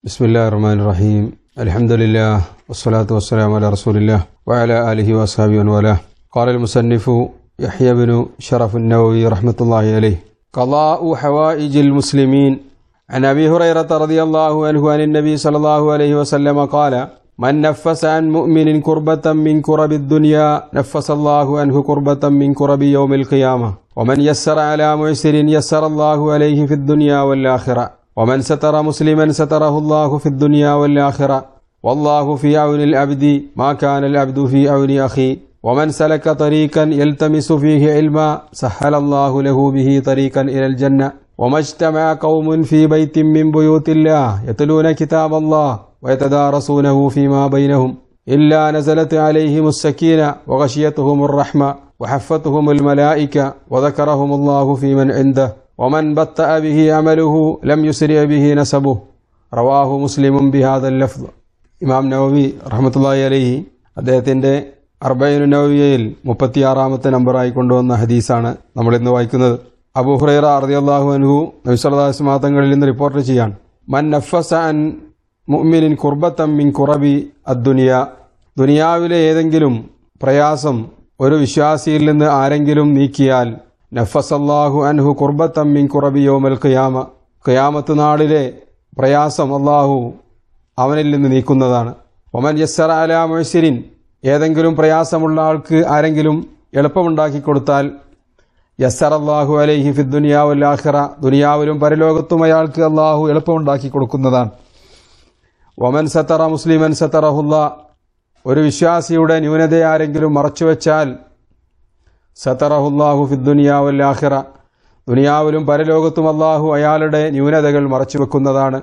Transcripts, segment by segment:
بسم الله الرحمن الرحيم الحمد لله والصلاة والسلام على رسول الله وعلى آله وأصحابه ومن والاه قال المصنف يحيى بن شرف النووي رحمة الله عليه قضاء حوائج المسلمين عن أبي هريرة رضي الله عنه عن النبي صلى الله عليه وسلم قال من نفس عن مؤمن كربة من كرب الدنيا نفس الله عنه كربة من كرب يوم القيامة ومن يسر على معسر يسر الله عليه في الدنيا والآخرة ومن ستر مسلما ستره الله في الدنيا والآخرة والله في عون العبد ما كان العبد في عون أخي ومن سلك طريقا يلتمس فيه علما سهل الله له به طريقا إلى الجنة وما اجتمع قوم في بيت من بيوت الله يتلون كتاب الله ويتدارسونه فيما بينهم إلا نزلت عليهم السكينة وغشيتهم الرحمة وحفتهم الملائكة وذكرهم الله في من عنده ومن بطأ به عمله لم يسرع به نسبه റവാഹു മുസ്ലിമും ബിഹാദൽ ലഫ്ദ് ഇമാം നവവി റഹ്മത്തുള്ളാഹി അലൈഹി അദ്ദേഹത്തിൻ്റെ അർബൈനു നവവിയയിൽ മുപ്പത്തിയാറാമത്തെ നമ്പറായി കൊണ്ടുവന്ന ഹദീസാണ് നമ്മൾ ഇന്ന് വായിക്കുന്നത് അബൂ ഹുറൈറ അറദിയല്ലാഹു അൻഹു നബിസ്വല്ലാസ് മാതങ്ങളിൽ നിന്ന് റിപ്പോർട്ട് ചെയ്യാൻ മൻ നഫസ അൻ മുഅ്മിനിൻ കുർബത്തം മിൻ കുറബി അദ്ദുനിയ ദുനിയാവിലെ ഏതെങ്കിലും പ്രയാസം ഒരു വിശ്വാസിയിൽ നിന്ന് ആരെങ്കിലും നീക്കിയാൽ നഫസല്ലാഹു അൻഹു കുർബത്തം മിൻ കുറബി യോമൽ ഖിയാമ ഖിയാമത്ത് നാളിലെ പ്രയാസം അള്ളാഹു അവനിൽ നിന്ന് നീക്കുന്നതാണ് ഒമൻ യസ്സറ അല മൊയ്സിരിൻ ഏതെങ്കിലും പ്രയാസമുള്ള ആൾക്ക് ആരെങ്കിലും എളുപ്പമുണ്ടാക്കി കൊടുത്താൽ യസ്സർ അള്ളാഹു അലൈഹി ഫി ദുനിയാവുല്ലാഹിറ ദുനിയാവിലും പരലോകത്തും അയാൾക്ക് അള്ളാഹു എളുപ്പമുണ്ടാക്കി കൊടുക്കുന്നതാണ് ഒമൻ സത്തറ മുസ്ലിമൻ സത്തറഹുല്ല ഒരു വിശ്വാസിയുടെ ന്യൂനത ആരെങ്കിലും മറച്ചുവെച്ചാൽ സത്തറഹുല്ലാഹു ഫി ദുനിയാവുല്ലാഹിറ ദുനിയാവിലും പരലോകത്തും അള്ളാഹു അയാളുടെ ന്യൂനതകൾ മറച്ചുവെക്കുന്നതാണ്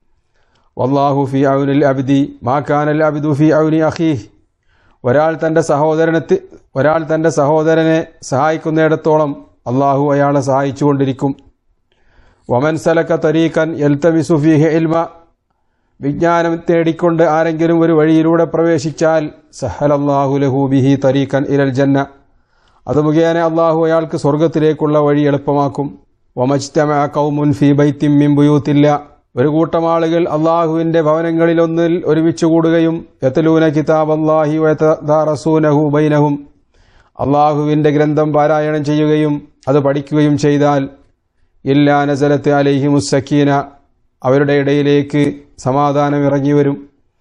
വല്ലാഹു ഫി ഔനിൽ അബ്ദി മാ കാനൽ അബ്ദു ഫി ഔനി അഖീഹ് ഒരാൾ തൻ്റെ സഹോദരനത്ത് ഒരാൾ തൻ്റെ സഹോദരനെ സഹായിക്കുന്നിടത്തോളം അള്ളാഹു അയാളെ സഹായിച്ചുകൊണ്ടിരിക്കും വമൻ സലക്ക തരീഖൻ എൽത്തമിസു ഫീഹി ഇൽമ വിജ്ഞാനം തേടിക്കൊണ്ട് ആരെങ്കിലും ഒരു വഴിയിലൂടെ പ്രവേശിച്ചാൽ സഹലല്ലാഹു ലഹു ബിഹി തരീഖൻ ഇലൽ ജന്ന അത് മുഖേന അള്ളാഹു അയാൾക്ക് സ്വർഗത്തിലേക്കുള്ള വഴി എളുപ്പമാക്കും വമജ്തമ കൗമുൻ ഫി ബൈത്തിം മിൻ ബുയൂത്തില്ല ഒരു കൂട്ടം ആളുകൾ അള്ളാഹുവിന്റെ ഭവനങ്ങളിലൊന്നിൽ ഒരുമിച്ച് കൂടുകയും യത്തലൂന കിതാബ് അള്ളാഹി റസൂനഹു ബൈനഹും അള്ളാഹുവിന്റെ ഗ്രന്ഥം പാരായണം ചെയ്യുകയും അത് പഠിക്കുകയും ചെയ്താൽ ഇല്ലാ നസലത്ത് അലൈഹി മുസക്കീന അവരുടെ ഇടയിലേക്ക് സമാധാനം ഇറങ്ങി വരും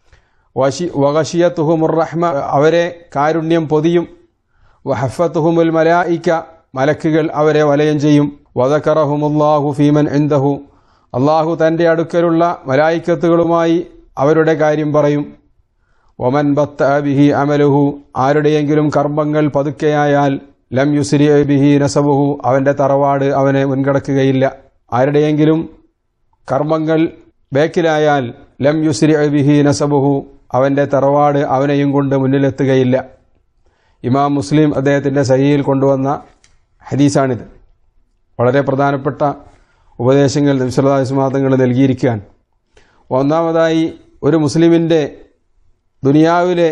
വശി വകഷിയത്തുഹുമുർ റഹ്മ അവരെ കാരുണ്യം പൊതിയും വഹഫത്തുഹുമുൽ മലായിക്ക മലക്കുകൾ അവരെ വലയം ചെയ്യും വദക്കറഹുമുല്ലാഹു ഫീമൻ എന്തഹു അള്ളാഹു തൻ്റെ അടുക്കലുള്ള മലായിക്കത്തുകളുമായി അവരുടെ കാര്യം പറയും ഒമൻ ബത്ത ബിഹി അമലുഹു ആരുടെയെങ്കിലും കർമ്മങ്ങൾ പതുക്കെയായാൽ ലം യുസ്രി ബിഹി നസബുഹു അവൻ്റെ തറവാട് അവനെ മുൻകടക്കുകയില്ല ആരുടെയെങ്കിലും കർമ്മങ്ങൾ ബേക്കിലായാൽ ലം യുസ്രി ബിഹി നസബുഹു അവൻ്റെ തറവാട് അവനെയും കൊണ്ട് മുന്നിലെത്തുകയില്ല ഇമാം മുസ്ലിം അദ്ദേഹത്തിൻ്റെ സഹിയിൽ കൊണ്ടുവന്ന ഹദീസാണിത് വളരെ പ്രധാനപ്പെട്ട ഉപദേശങ്ങൾ നബ്സല്ലാസ്മാതങ്ങൾ നൽകിയിരിക്കുകയാണ് ഒന്നാമതായി ഒരു മുസ്ലിമിൻ്റെ ദുനിയാവിലെ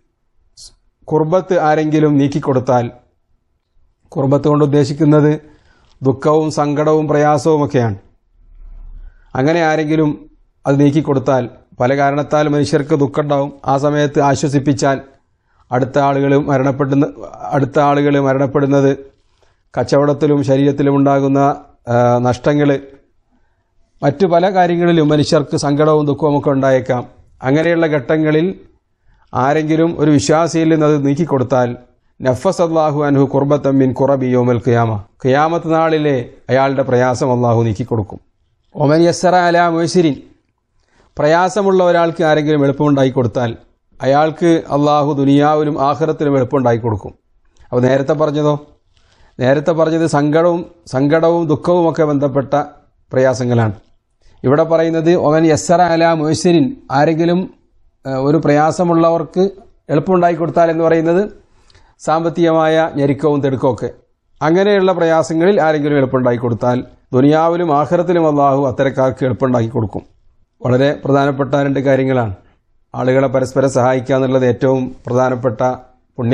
കുർബത്ത് ആരെങ്കിലും നീക്കിക്കൊടുത്താൽ കുർബത്ത് കൊണ്ട് ഉദ്ദേശിക്കുന്നത് ദുഃഖവും സങ്കടവും പ്രയാസവുമൊക്കെയാണ് അങ്ങനെ ആരെങ്കിലും അത് നീക്കിക്കൊടുത്താൽ പല കാരണത്താൽ മനുഷ്യർക്ക് ദുഃഖമുണ്ടാവും ആ സമയത്ത് ആശ്വസിപ്പിച്ചാൽ അടുത്ത ആളുകൾ മരണപ്പെടുന്ന അടുത്ത ആളുകൾ മരണപ്പെടുന്നത് കച്ചവടത്തിലും ശരീരത്തിലും ഉണ്ടാകുന്ന നഷ്ടങ്ങൾ മറ്റു പല കാര്യങ്ങളിലും മനുഷ്യർക്ക് സങ്കടവും ദുഃഖവും ഒക്കെ ഉണ്ടായേക്കാം അങ്ങനെയുള്ള ഘട്ടങ്ങളിൽ ആരെങ്കിലും ഒരു വിശ്വാസിയിൽ നിന്ന് അത് നീക്കിക്കൊടുത്താൽ നഫസ് അള്ളാഹു അൻഹു കുർബത്തമ്മിൻ കുറബി യോമൽ ഖിയാമ ഖിയാമത്ത് നാളിലെ അയാളുടെ പ്രയാസം അള്ളാഹു നീക്കിക്കൊടുക്കും ഒമൻ യസ്സറ അല മൊയ്സിരിൻ പ്രയാസമുള്ള ഒരാൾക്ക് ആരെങ്കിലും എളുപ്പമുണ്ടാക്കി കൊടുത്താൽ അയാൾക്ക് അള്ളാഹു ദുനിയാവിലും ആഹ്റത്തിലും എളുപ്പമുണ്ടാക്കി കൊടുക്കും അപ്പോൾ നേരത്തെ പറഞ്ഞതോ നേരത്തെ പറഞ്ഞത് സങ്കടവും സങ്കടവും ദുഃഖവും ഒക്കെ ബന്ധപ്പെട്ട പ്രയാസങ്ങളാണ് ഇവിടെ പറയുന്നത് ഒമൻ യസ്സറ അല മൊയ്സിരിൻ ആരെങ്കിലും ഒരു പ്രയാസമുള്ളവർക്ക് എളുപ്പമുണ്ടാക്കി കൊടുത്താൽ എന്ന് പറയുന്നത് സാമ്പത്തികമായ ഞെരുക്കവും തെടുക്കമൊക്കെ അങ്ങനെയുള്ള പ്രയാസങ്ങളിൽ ആരെങ്കിലും എളുപ്പമുണ്ടാക്കി കൊടുത്താൽ ദുനിയാവിലും ആഹ്റത്തിലും അള്ളാഹു അത്തരക്കാർക്ക് എളുപ്പമുണ്ടാക്കി കൊടുക്കും വളരെ പ്രധാനപ്പെട്ട രണ്ട് കാര്യങ്ങളാണ് ആളുകളെ പരസ്പരം സഹായിക്കുക എന്നുള്ളത് ഏറ്റവും പ്രധാനപ്പെട്ട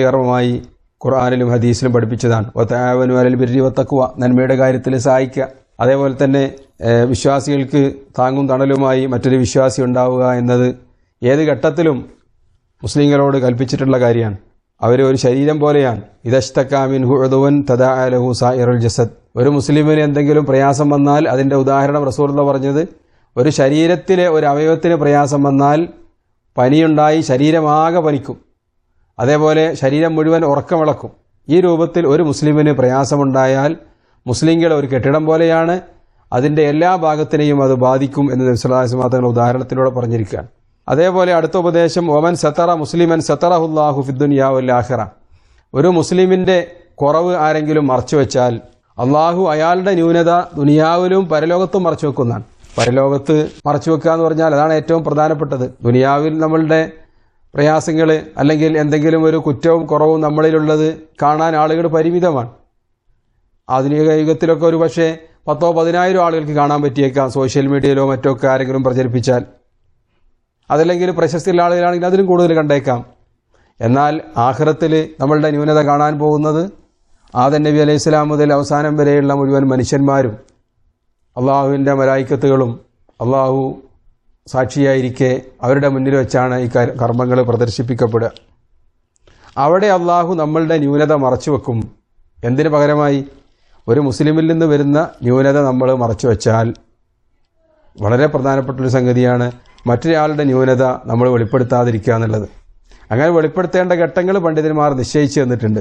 പുണ്യകർമ്മമായി ഖുർആാനിലും ഹദീസിലും പഠിപ്പിച്ചതാണ് ഒത്താവനു അലൽ ബിരി വത്തക്കുവ നന്മയുടെ കാര്യത്തിൽ സഹായിക്കുക അതേപോലെ തന്നെ ഏഹ്, വിശ്വാസികൾക്ക് താങ്ങും തണലുമായി മറ്റൊരു വിശ്വാസി ഉണ്ടാവുക എന്നത് ഏത് ഘട്ടത്തിലും മുസ്ലിങ്ങളോട് കൽപ്പിച്ചിട്ടുള്ള കാര്യമാണ് അവർ ഒരു ശരീരം പോലെയാണ് ഇതഷ്തക്കാമിൻ ഹുദുവൻ തദാലഹു സായിറുൽ ജസദ് ഒരു മുസ്ലിമിന് എന്തെങ്കിലും പ്രയാസം വന്നാൽ അതിൻ്റെ ഉദാഹരണം റസൂർന്ന് പറഞ്ഞത് ഒരു ശരീരത്തിലെ ഒരു അവയവത്തിന് പ്രയാസം വന്നാൽ പനിയുണ്ടായി ശരീരമാകെ പനിക്കും അതേപോലെ ശരീരം മുഴുവൻ ഉറക്കമിളക്കും ഈ രൂപത്തിൽ ഒരു മുസ്ലിമിന് പ്രയാസമുണ്ടായാൽ മുസ്ലിങ്ങൾ ഒരു കെട്ടിടം പോലെയാണ് അതിൻ്റെ എല്ലാ ഭാഗത്തിനെയും അത് ബാധിക്കും എന്ന് നബ്സുല്ലാസ്മാതങ്ങളുടെ ഉദാഹരണത്തിലൂടെ പറഞ്ഞിരിക്കുകയാണ് അതേപോലെ അടുത്ത ഉപദേശം ഒമൻ സത്തറ മുസ്ലിമൻ സത്തറഹുല്ലാഹു ഫിദ്ദുനിയാവുല്ലാഹിറ ഒരു മുസ്ലിമിൻ്റെ കുറവ് ആരെങ്കിലും മറച്ചു വെച്ചാൽ അള്ളാഹു അയാളുടെ ന്യൂനത ദുനിയാവിലും പരലോകത്തും മറച്ചു വെക്കുന്നതാണ് പരലോകത്ത് മറച്ചു വെക്കുക എന്ന് പറഞ്ഞാൽ അതാണ് ഏറ്റവും പ്രധാനപ്പെട്ടത് ദുനിയാവിൽ നമ്മളുടെ പ്രയാസങ്ങൾ അല്ലെങ്കിൽ എന്തെങ്കിലും ഒരു കുറ്റവും കുറവും നമ്മളിലുള്ളത് കാണാൻ ആളുകൾ പരിമിതമാണ് ആധുനിക യുഗത്തിലൊക്കെ ഒരു പക്ഷേ പത്തോ പതിനായിരം ആളുകൾക്ക് കാണാൻ പറ്റിയേക്കാം സോഷ്യൽ മീഡിയയിലോ മറ്റോ ഒക്കെ ആരെങ്കിലും പ്രചരിപ്പിച്ചാൽ അതല്ലെങ്കിൽ പ്രശസ്തിയുള്ള ആളുകളാണെങ്കിൽ അതിലും കൂടുതൽ കണ്ടേക്കാം എന്നാൽ ആഖിറത്തിൽ നമ്മളുടെ ന്യൂനത കാണാൻ പോകുന്നത് ആദൻ നബി അലൈഹി സ്വലാം മുതൽ അവസാനം വരെയുള്ള മുഴുവൻ മനുഷ്യന്മാരും അള്ളാഹുവിൻ്റെ മലായിക്കത്തുകളും അള്ളാഹു സാക്ഷിയായിരിക്കെ അവരുടെ മുന്നിൽ വെച്ചാണ് ഈ കർ- കർമ്മങ്ങൾ പ്രദർശിപ്പിക്കപ്പെടുക അവിടെ അള്ളാഹു നമ്മളുടെ ന്യൂനത മറച്ചു വെക്കും എന്തിനു പകരമായി ഒരു മുസ്ലിമിൽ നിന്ന് വരുന്ന ന്യൂനത നമ്മൾ മറച്ചു വെച്ചാൽ വളരെ പ്രധാനപ്പെട്ടൊരു സംഗതിയാണ് മറ്റൊരാളുടെ ന്യൂനത നമ്മൾ വെളിപ്പെടുത്താതിരിക്കുക എന്നുള്ളത് അങ്ങനെ വെളിപ്പെടുത്തേണ്ട ഘട്ടങ്ങൾ പണ്ഡിതന്മാർ നിശ്ചയിച്ചു തന്നിട്ടുണ്ട്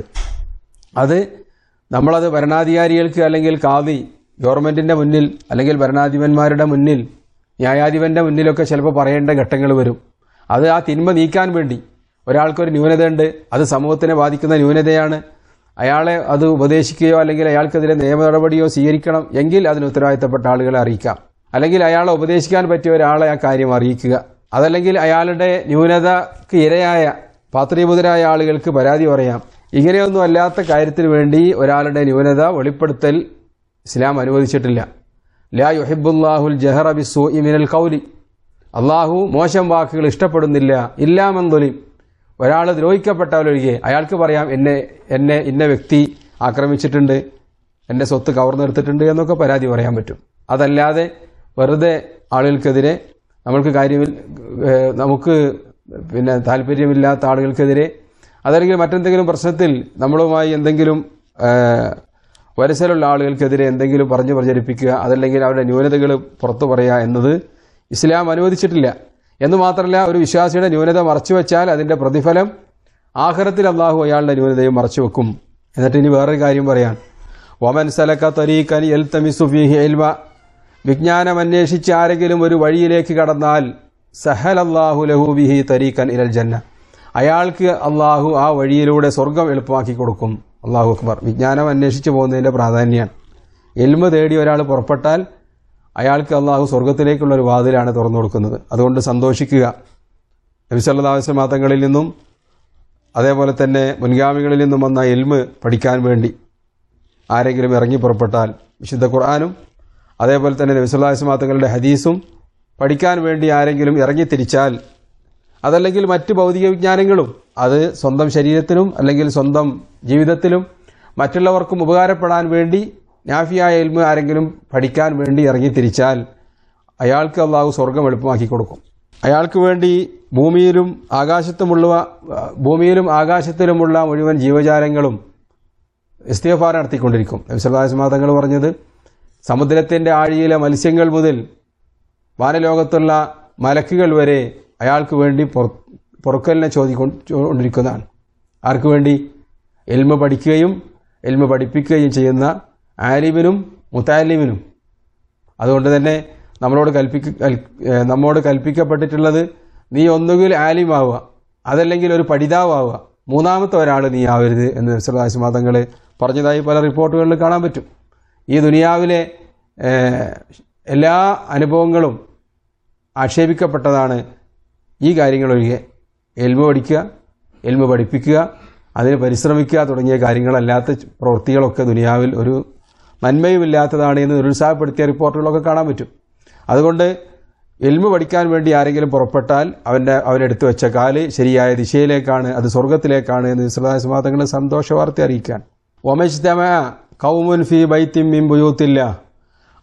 അത് നമ്മളത് ഭരണാധികാരികൾക്ക് അല്ലെങ്കിൽ കാവി ഗവൺമെന്റിന്റെ മുന്നിൽ അല്ലെങ്കിൽ ഭരണാധിപന്മാരുടെ മുന്നിൽ ന്യായാധിപന്റെ മുന്നിലൊക്കെ ചിലപ്പോൾ പറയേണ്ട ഘട്ടങ്ങൾ വരും അത് ആ തിന്മ നീക്കാൻ വേണ്ടി ഒരാൾക്കൊരു ന്യൂനതയുണ്ട് അത് സമൂഹത്തിനെ ബാധിക്കുന്ന ന്യൂനതയാണ് അയാളെ അത് ഉപദേശിക്കുകയോ അല്ലെങ്കിൽ അയാൾക്കെതിരെ നിയമ നടപടിയോ സ്വീകരിക്കണം എങ്കിൽ അതിന് ഉത്തരവാദിത്തപ്പെട്ട ആളുകളെ അറിയിക്കാം അല്ലെങ്കിൽ അയാളെ ഉപദേശിക്കാൻ പറ്റിയ ഒരാളെ ആ കാര്യം അറിയിക്കുക അതല്ലെങ്കിൽ അയാളുടെ ന്യൂനതക്ക് ഇരയായ പാത്രീഭൂതരായ ആളുകൾക്ക് പരാതി പറയാം ഇങ്ങനെയൊന്നും അല്ലാത്ത കാര്യത്തിന് വേണ്ടി ഒരാളുടെ ന്യൂനത വെളിപ്പെടുത്തൽ ഇസ്ലാം അനുവദിച്ചിട്ടില്ല ലാ യുഹിബുല്ലാഹുൽ ജഹറ ബിസ്സൂഇ മിനൽ കൗലി അള്ളാഹു മോശം വാക്കുകൾ ഇഷ്ടപ്പെടുന്നില്ല ഇല്ലാമെന്തൊലിം ഒരാൾ ദ്രോഹിക്കപ്പെട്ടാലൊഴികെ അയാൾക്ക് പറയാം എന്നെ എന്നെ ഇന്ന വ്യക്തി ആക്രമിച്ചിട്ടുണ്ട് എൻ്റെ സ്വത്ത് കവർന്നെടുത്തിട്ടുണ്ട് എന്നൊക്കെ പരാതി പറയാൻ പറ്റും അതല്ലാതെ വെറുതെ ആളുകൾക്കെതിരെ നമ്മൾക്ക് കാര്യം നമുക്ക് പിന്നെ താല്പര്യമില്ലാത്ത ആളുകൾക്കെതിരെ അതല്ലെങ്കിൽ മറ്റെന്തെങ്കിലും പ്രശ്നത്തിൽ നമ്മളുമായി എന്തെങ്കിലും ഏഹ്, വരസലുള്ള ആളുകൾക്കെതിരെ എന്തെങ്കിലും പറഞ്ഞു പ്രചരിപ്പിക്കുക അതല്ലെങ്കിൽ അവരുടെ ന്യൂനതകൾ പുറത്തു പറയുക എന്നത് ഇസ്ലാം അനുവദിച്ചിട്ടില്ല എന്ന് മാത്രമല്ല ഒരു വിശ്വാസിയുടെ ന്യൂനത മറച്ചു വെച്ചാൽ അതിന്റെ പ്രതിഫലം ആഖിറത്തിൽ അള്ളാഹു അയാളുടെ ന്യൂനതയും മറച്ചു വെക്കും എന്നിട്ട് ഇനി വേറൊരു കാര്യം പറയാൻ ഒമൻ സലക്ക തൊരീഖൻ എൽ തമിസുഫിഹി എൽമ വിജ്ഞാനം അന്വേഷിച്ച് ആരെങ്കിലും ഒരു വഴിയിലേക്ക് കടന്നാൽ സഹൽ അള്ളാഹു ലഹൂബിഹി തരീഖൻ ഇലൽ ജന്ന അയാൾക്ക് അള്ളാഹു ആ വഴിയിലൂടെ സ്വർഗം എളുപ്പമാക്കി കൊടുക്കും അള്ളാഹു അക്ബർ വിജ്ഞാനം അന്വേഷിച്ച് പോകുന്നതിന്റെ പ്രാധാന്യമാണ് എൽമ തേടി ഒരാൾ പുറപ്പെട്ടാൽ അയാൾക്ക് അള്ളാഹു സ്വർഗത്തിലേക്കുള്ള ഒരു വാതിലാണ് തുറന്നു കൊടുക്കുന്നത് അതുകൊണ്ട് സന്തോഷിക്കുക നബിസല്ലാസ് മാതങ്ങളിൽ നിന്നും അതേപോലെ തന്നെ മുൻഗാമികളിൽ നിന്നും വന്ന എൽമ് പഠിക്കാൻ വേണ്ടി ആരെങ്കിലും ഇറങ്ങി പുറപ്പെട്ടാൽ വിശുദ്ധ ഖുർആാനും അതേപോലെ തന്നെ നബിസല്ലാസ് മാതങ്ങളുടെ ഹദീസും പഠിക്കാൻ വേണ്ടി ആരെങ്കിലും ഇറങ്ങി തിരിച്ചാൽ അതല്ലെങ്കിൽ മറ്റ് ഭൗതിക വിജ്ഞാനങ്ങളും അത് സ്വന്തം ശരീരത്തിനും അല്ലെങ്കിൽ സ്വന്തം ജീവിതത്തിലും മറ്റുള്ളവർക്കും ഉപകാരപ്പെടാൻ വേണ്ടി നാഫിയായ എൽമ് ആരെങ്കിലും പഠിക്കാൻ വേണ്ടി ഇറങ്ങി തിരിച്ചാൽ അയാൾക്ക് അള്ളാഹു സ്വർഗം എളുപ്പമാക്കി കൊടുക്കും അയാൾക്ക് വേണ്ടി ഭൂമിയിലും ആകാശത്തുമുള്ള ഭൂമിയിലും ആകാശത്തിലുമുള്ള മുഴുവൻ ജീവജാലങ്ങളും ഇസ്തിഫാർ നടത്തിക്കൊണ്ടിരിക്കും നബിസ്വല്ലാസ്മാതങ്ങൾ പറഞ്ഞത് സമുദ്രത്തിന്റെ ആഴിയിലെ മത്സ്യങ്ങൾ മുതൽ വാനലോകത്തുള്ള മലക്കുകൾ വരെ അയാൾക്ക് വേണ്ടി പൊറ- പൊറുക്കലിനെ ചോദിക്കൊണ്ടിരിക്കുന്നതാണ് ആർക്ക് വേണ്ടി എൽമ പഠിക്കുകയും എൽമ പഠിപ്പിക്കുകയും ചെയ്യുന്ന ആലിമിനും മുത്താലിമിനും അതുകൊണ്ട് തന്നെ നമ്മളോട് കൽപ്പിക്ക കൽ- ഏഹ് നമ്മോട് കൽപ്പിക്കപ്പെട്ടിട്ടുള്ളത് നീ ഒന്നുകിൽ ആലിമാവുക അതല്ലെങ്കിൽ ഒരു പഠിതാവുക മൂന്നാമത്തെ ഒരാൾ നീ ആവരുത് എന്ന് നബ്സലാസ് മതങ്ങൾ പറഞ്ഞതായി പല റിപ്പോർട്ടുകളിൽ കാണാൻ പറ്റും ഈ ദുനിയാവിലെ ഏഹ്, എല്ലാ അനുഭവങ്ങളും ആക്ഷേപിക്കപ്പെട്ടതാണ് ഈ കാര്യങ്ങളൊഴികെ എൽമ പഠിക്കുക എൽമ പഠിപ്പിക്കുക അതിന് പരിശ്രമിക്കുക തുടങ്ങിയ കാര്യങ്ങളല്ലാത്ത പ്രവൃത്തികളൊക്കെ ദുനിയാവിൽ ഒരു നന്മയുമില്ലാത്തതാണ് എന്ന് നിരുത്സാഹപ്പെടുത്തിയ റിപ്പോർട്ടുകളൊക്കെ കാണാൻ പറ്റും അതുകൊണ്ട് എൽമ പഠിക്കാൻ വേണ്ടി ആരെങ്കിലും പുറപ്പെട്ടാൽ അവൻ്റെ അവനെടുത്തു വെച്ച കാല് ശരിയായ ദിശയിലേക്കാണ് അത് സ്വർഗത്തിലേക്കാണ് എന്ന് ഇസ്ലാസ്മാതങ്ങൾ സന്തോഷ വാർത്ത അറിയിക്കാൻ ഒമജ്തമ കൗമുൻ ഫി ബൈത്തിം മിൻ ബുയൂത്തില്ല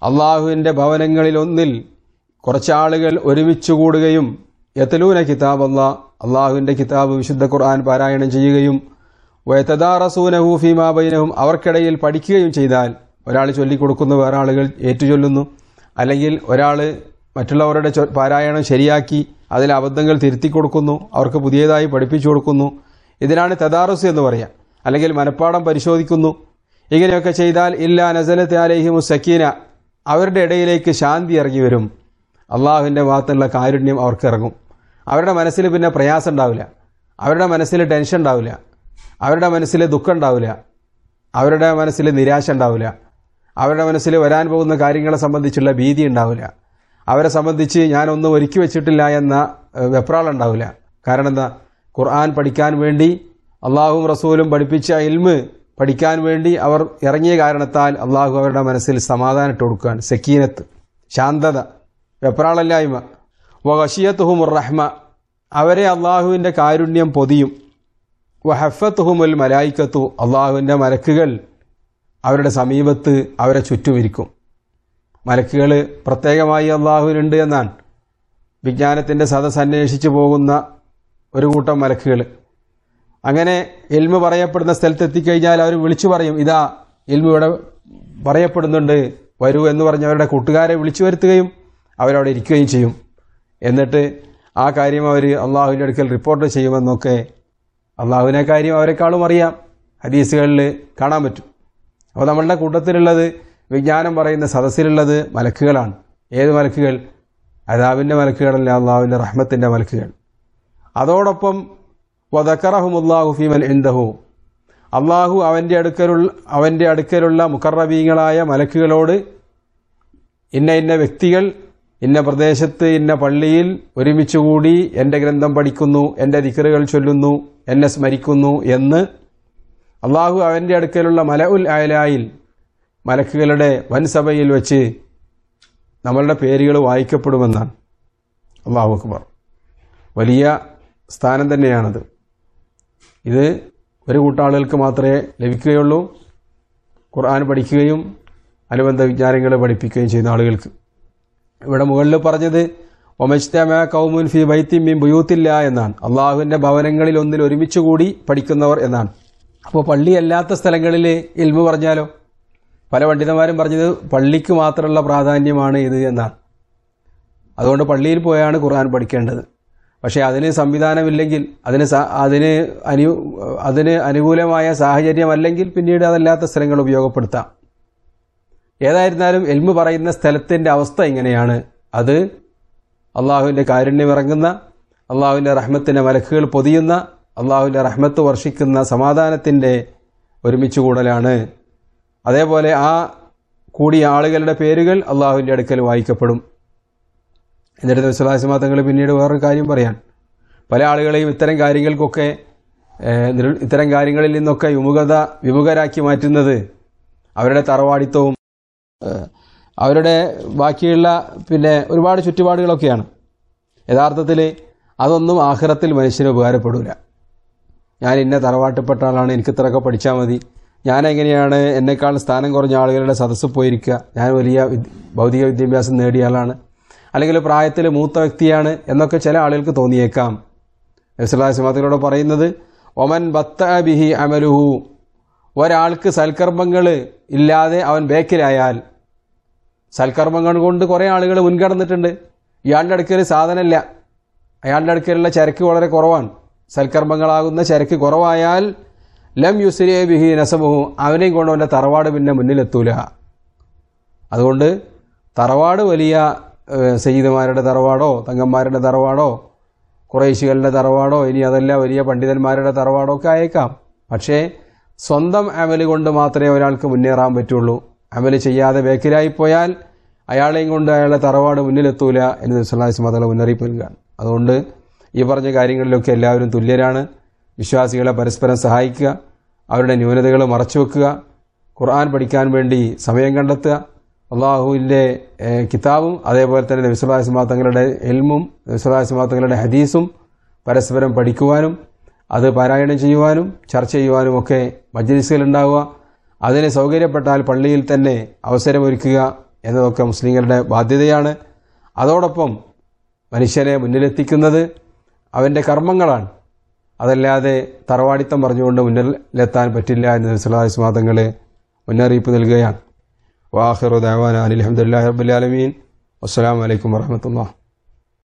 അള്ളാഹുവിൻ്റെ ഭവനങ്ങളിലൊന്നിൽ കുറച്ചാളുകൾ ഒരുമിച്ച് കൂടുകയും യത്തലൂന കിതാബ് അള്ളാ അള്ളാഹുവിൻ്റെ കിതാബ് വിശുദ്ധ ഖുർആൻ പാരായണം ചെയ്യുകയും വയത്തദാറസൂനഹു ഫീമാ ബൈനഹും അവർക്കിടയിൽ പഠിക്കുകയും ചെയ്താൽ ഒരാൾ ചൊല്ലിക്കൊടുക്കുന്നു വേറെ ആളുകൾ ഏറ്റുചൊല്ലുന്നു അല്ലെങ്കിൽ ഒരാൾ മറ്റുള്ളവരുടെ ചൊ- പാരായണം ശരിയാക്കി അതിൽ അബദ്ധങ്ങൾ തിരുത്തി കൊടുക്കുന്നു അവർക്ക് പുതിയതായി പഠിപ്പിച്ചു കൊടുക്കുന്നു ഇതിനാണ് തദാറുസ് എന്ന് പറയാം അല്ലെങ്കിൽ മനഃപ്പാടം പരിശോധിക്കുന്നു ഇങ്ങനെയൊക്കെ ചെയ്താൽ ഇല്ലാ നസലത്ത് അലഹിമു സക്കീന അവരുടെ ഇടയിലേക്ക് ശാന്തി ഇറങ്ങി വരും അള്ളാഹുവിൻ്റെ ഭാഗത്തുള്ള കാരുണ്യം അവർക്ക് ഇറങ്ങും അവരുടെ മനസ്സിൽ പിന്നെ പ്രയാസം ഉണ്ടാവില്ല അവരുടെ മനസ്സിൽ ടെൻഷൻ ഉണ്ടാവില്ല അവരുടെ മനസ്സിൽ ദുഃഖം ഉണ്ടാവില്ല അവരുടെ മനസ്സിൽ നിരാശ ഉണ്ടാവില്ല അവരുടെ മനസ്സിൽ വരാൻ പോകുന്ന കാര്യങ്ങളെ സംബന്ധിച്ചുള്ള ഭീതി ഉണ്ടാവില്ല അവരെ സംബന്ധിച്ച് ഞാനൊന്നും ഒരുക്കി വെച്ചിട്ടില്ല എന്ന ഏഹ്, വെപ്രാളം ഉണ്ടാവില്ല കാരണം എന്താ ഖുർആൻ പഠിക്കാൻ വേണ്ടി അള്ളാഹും റസൂലും പഠിപ്പിച്ച ഇൽമ് പഠിക്കാൻ വേണ്ടി അവർ ഇറങ്ങിയ കാരണത്താൽ അള്ളാഹു അവരുടെ മനസ്സിൽ സമാധാനം ഇട്ട് കൊടുക്കുകയാണ് സക്കീനത്ത് ശാന്തത വെപ്രാളല്ലായ്മ വഷീയത്തുഹുമുർ റഹ്മ അവരെ അള്ളാഹുവിൻ്റെ കാരുണ്യം പൊതിയും വഹഫത്തുഹുമുൽ മലായിക്കത്തു അള്ളാഹുവിൻ്റെ മലക്കുകൾ അവരുടെ സമീപത്ത് അവരെ ചുറ്റുമിരിക്കും മലക്കുകൾ പ്രത്യേകമായി അള്ളാഹുവിനുണ്ട് എന്നാണ് വിജ്ഞാനത്തിൻ്റെ സദസ് അന്വേഷിച്ചു പോകുന്ന ഒരു കൂട്ടം മലക്കുകൾ അങ്ങനെ എൽമ് പറയപ്പെടുന്ന സ്ഥലത്ത് എത്തിക്കഴിഞ്ഞാൽ അവർ വിളിച്ചു പറയും ഇതാ എൽമ് ഇവിടെ പറയപ്പെടുന്നുണ്ട് വരൂ എന്ന് പറഞ്ഞ് അവരുടെ കൂട്ടുകാരെ വിളിച്ചു വരുത്തുകയും അവരവിടെ ഇരിക്കുകയും ചെയ്യും എന്നിട്ട് ആ കാര്യം അവർ അള്ളാഹുവിൻ്റെ അടുക്കൽ റിപ്പോർട്ട് ചെയ്യുമെന്നൊക്കെ അള്ളാഹുവിനെ കാര്യം അവരെക്കാളും അറിയാം ഹദീസുകളിൽ കാണാൻ പറ്റും അപ്പോൾ നമ്മളുടെ കൂട്ടത്തിലുള്ളത് വിജ്ഞാനം പറയുന്ന സദസ്സിലുള്ളത് മലക്കുകളാണ് ഏത് മലക്കുകൾ അതാവിൻ്റെ മലക്കുകളല്ല അള്ളാഹുവിൻ്റെ റഹ്മത്തിൻ്റെ മലക്കുകൾ അതോടൊപ്പം വദക്കറഹുമുല്ലാഹു ഫീമൻ എന്തഹു അള്ളാഹു അവൻ്റെ അടുക്കലുള്ള അവൻ്റെ അടുക്കലുള്ള മുക്കറബീങ്ങളായ മലക്കുകളോട് ഇന്ന ഇന്ന വ്യക്തികൾ ഇന്ന പ്രദേശത്ത് ഇന്ന പള്ളിയിൽ ഒരുമിച്ചുകൂടി എൻ്റെ ഗ്രന്ഥം പഠിക്കുന്നു എൻ്റെ ദിക്കറുകൾ ചൊല്ലുന്നു എന്നെ സ്മരിക്കുന്നു എന്ന് അള്ളാഹു അവൻ്റെ അടുക്കലുള്ള മല ഉൽ അയലായിൽ മലക്കുകളുടെ വൻസഭയിൽ വെച്ച് നമ്മളുടെ പേരുകൾ വായിക്കപ്പെടുമെന്നാണ് അള്ളാഹു അക്ബർ വലിയ സ്ഥാനം തന്നെയാണത് ഇത് ഒരു കൂട്ടാളുകൾക്ക് മാത്രമേ ലഭിക്കുകയുള്ളൂ ഖുർആൻ പഠിക്കുകയും അനുബന്ധ വിജ്ഞാനങ്ങൾ പഠിപ്പിക്കുകയും ചെയ്യുന്ന ആളുകൾക്ക് ഇവിടെ മുകളിൽ പറഞ്ഞത് ഒമജ്തമ കൗമുൻ ഫി ബൈത്തി മീൻ ബുയൂത്തില്ല എന്നാണ് അള്ളാഹുവിൻ്റെ ഭവനങ്ങളിൽ ഒന്നിൽ ഒരുമിച്ച് കൂടി പഠിക്കുന്നവർ എന്നാണ് അപ്പോൾ പള്ളിയല്ലാത്ത സ്ഥലങ്ങളിൽ ഇൽമു പറഞ്ഞാലോ പല പണ്ഡിതന്മാരും പറഞ്ഞത് പള്ളിക്ക് മാത്രമുള്ള പ്രാധാന്യമാണ് ഇത് എന്നാണ് അതുകൊണ്ട് പള്ളിയിൽ പോയാണ് ഖുർആൻ പഠിക്കേണ്ടത് പക്ഷേ അതിന് സംവിധാനമില്ലെങ്കിൽ അതിന് സ- അതിന് അനു അതിന് അനുകൂലമായ സാഹചര്യമല്ലെങ്കിൽ പിന്നീട് അതല്ലാത്ത സ്ഥലങ്ങൾ ഉപയോഗപ്പെടുത്താം ഏതായിരുന്നാലും എൽമു പറയുന്ന സ്ഥലത്തിൻ്റെ അവസ്ഥ ഇങ്ങനെയാണ് അത് അള്ളാഹുവിൻ്റെ കാരുണ്യം ഇറങ്ങുന്ന അള്ളാഹുവിൻ്റെ റഹ്മത്തിൻ്റെ മലക്കുകൾ പൊതിയുന്ന അള്ളാഹുവിൻ്റെ റഹ്മത്ത് വർഷിക്കുന്ന സമാധാനത്തിൻ്റെ ഒരുമിച്ച് കൂടലാണ് അതേപോലെ ആ കൂടിയ ആളുകളുടെ പേരുകൾ അള്ളാഹുവിൻ്റെ അടുക്കൽ വായിക്കപ്പെടും എന്നിട്ട് വിശ്വാസമാ തങ്ങൾ പിന്നീട് വേറൊരു കാര്യം പറയാൻ പല ആളുകളെയും ഇത്തരം കാര്യങ്ങൾക്കൊക്കെ ഏഹ്, നിർ- ഇത്തരം കാര്യങ്ങളിൽ നിന്നൊക്കെ വിമുഖത വിമുഖരാക്കി മാറ്റുന്നത് അവരുടെ തറവാടിത്തവും ഏഹ്, അവരുടെ ബാക്കിയുള്ള പിന്നെ ഒരുപാട് ചുറ്റുപാടുകളൊക്കെയാണ് യഥാർത്ഥത്തിൽ അതൊന്നും ആഹ്റത്തിൽ മനുഷ്യന് ഉപകാരപ്പെടില്ല ഞാൻ ഇന്ന തറവാട്ടിൽപ്പെട്ട ആളാണ് എനിക്ക് ഇത്രയൊക്കെ പഠിച്ചാൽ മതി ഞാൻ എങ്ങനെയാണ് എന്നെക്കാൾ സ്ഥാനം കുറഞ്ഞ ആളുകളുടെ സദസ്സിൽ പോയിരിക്കുക ഞാൻ വലിയ വിദ്- ഭൗതിക വിദ്യാഭ്യാസം നേടിയ ആളാണ് അല്ലെങ്കിൽ പ്രായത്തിൽ മൂത്ത വ്യക്തിയാണ് എന്നൊക്കെ ചില ആളുകൾക്ക് തോന്നിയേക്കാം നബ്സുല്ലാസ്മാത്തിലൂടെ പറയുന്നത് ഒമൻ ബത്ത ബിഹി അമലുഹു ഒരാൾക്ക് സൽക്കർമ്മങ്ങൾ ഇല്ലാതെ അവൻ ബേക്കിലായാൽ സൽക്കർമ്മങ്ങൾ കൊണ്ട് കുറേ ആളുകൾ മുൻകടന്നിട്ടുണ്ട് ഇയാളുടെ അടുക്കൽ സാധനമില്ല അയാളുടെ അടുക്കലുള്ള ചരക്ക് വളരെ കുറവാണ് സൽക്കർമ്മങ്ങളാകുന്ന ചരക്ക് കുറവായാൽ ലം യുസ്രിയെ ബിഹി നസമുഹു അവനെയും കൊണ്ട് അവൻ്റെ തറവാട് പിന്നെ മുന്നിലെത്തൂല അതുകൊണ്ട് തറവാട് വലിയ ഏഹ്, സയ്യിദുമാരുടെ തറവാടോ തങ്ങന്മാരുടെ തറവാടോ കുറേശികളുടെ തറവാടോ ഇനി അതല്ല വലിയ പണ്ഡിതന്മാരുടെ തറവാടോ ഒക്കെ ആയേക്കാം പക്ഷേ സ്വന്തം അമല് കൊണ്ട് മാത്രമേ ഒരാൾക്ക് മുന്നേറാൻ പറ്റുള്ളൂ അമല് ചെയ്യാതെ ബേക്കിലായി പോയാൽ അയാളെയും കൊണ്ട് അയാളെ തറവാട് മുന്നിലെത്തൂല എന്ന് സുല്ലാസ് മതങ്ങളെ മുന്നറിയിപ്പ് നൽകുകയാണ് അതുകൊണ്ട് ഈ പറഞ്ഞ കാര്യങ്ങളിലൊക്കെ എല്ലാവരും തുല്യരാണ് വിശ്വാസികളെ പരസ്പരം സഹായിക്കുക അവരുടെ ന്യൂനതകൾ മറച്ചു വെക്കുക ഖുർആൻ പഠിക്കാൻ വേണ്ടി സമയം കണ്ടെത്തുക അള്ളാഹുവിൻ്റെ ഏഹ്, കിതാബും അതേപോലെ തന്നെ നബിസ്വലാസ്മാ തങ്ങളുടെ എൽമും നബിസ്വലാസ്മാ തങ്ങളുടെ ഹദീസും പരസ്പരം പഠിക്കുവാനും അത് പാരായണം ചെയ്യുവാനും ചർച്ച ചെയ്യുവാനും ഒക്കെ മജ്ലിസുകൾ ഉണ്ടാവുക അതിന് സൗകര്യപ്പെട്ടാൽ പള്ളിയിൽ തന്നെ അവസരമൊരുക്കുക എന്നതൊക്കെ മുസ്ലിങ്ങളുടെ ബാധ്യതയാണ് അതോടൊപ്പം മനുഷ്യനെ മുന്നിലെത്തിക്കുന്നത് അവൻ്റെ കർമ്മങ്ങളാണ് അതല്ലാതെ തറവാടിത്തം പറഞ്ഞുകൊണ്ട് മുന്നിലെത്താൻ പറ്റില്ല എന്ന് സലാഹി സ്വാദങ്ങൾ മുന്നറിയിപ്പ് നൽകുകയാണ് വാഹിറു ദാവാന അലഹമുല്ലാ റബ്ബുലാലമീൻ അസ്സാം വലൈക്കും വർഹമത്തുള്ള